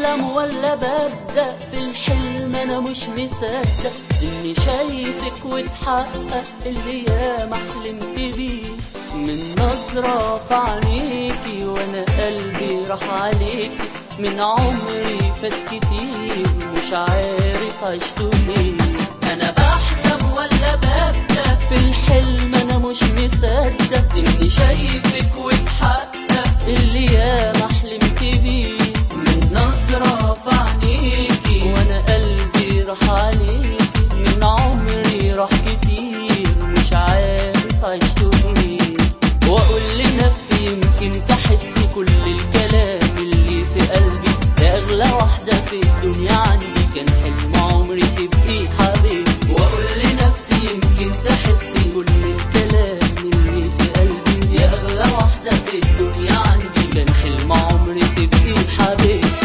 بحلم ولا ببدأ في الحلم انا مش مصدق اني شايفك وتحقق اللي ياما حلمت بيه من نظرة في عينيكي وانا قلبي راح عليكي من عمري فات كتير مش عارف عشته ليه انا بحلم ولا ببدأ في الحلم انا مش مصدق اني شايفك وتحقق اللي ياما حلمت بيه من نظرة في عينيكي وانا قلبي راح عليكي من عمري راح كتير مش عارف عشته ليه واقول لنفسي يمكن تحسي كل الكلام اللي في قلبي يا اغلى واحدة في الدنيا عندي كان حلم عمري تبقي حبيبي واقول لنفسي يمكن تحسي كل الكلام اللي في قلبي يا اغلى واحدة في الدنيا عندي كان حلم عمري تبقي حبيبي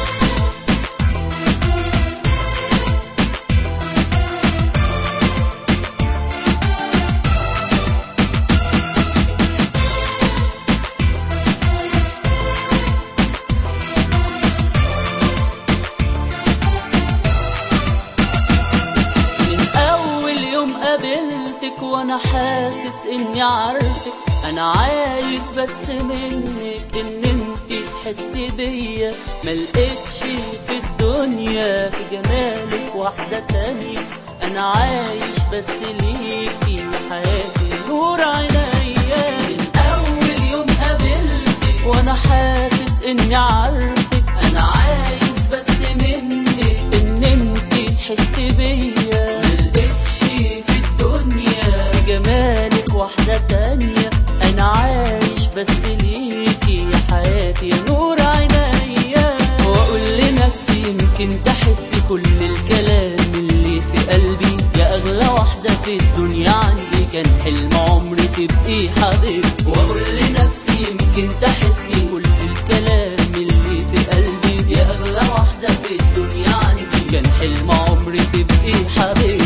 من اول يوم قابلتك وانا حاسس اني عارفك انا عايز بس منك ان انت تحسي بيا ملقتش في الدنيا في جمالك واحدة تانية انا عايش بس ليكي يا حياتي نور عينيا من اول يوم قابلتك وانا حاسس اني عارفك انا عايز بس منك ان انت تحسي بيا ملقتش في الدنيا جمالك واحدة تانية انا عايش بس ليكي يا حياتي يا نور عينيا واقول لنفسي يمكن تحسي كل الكلام اللي في قلبي يا اغلى واحدة في الدنيا عندي كان حلم عمري تبقي حبيبتي واقول لنفسي يمكن تحسي كل الكلام اللي في قلبي يا اغلى واحدة في الدنيا عندي كان حلم عمري تبقي حبيبتي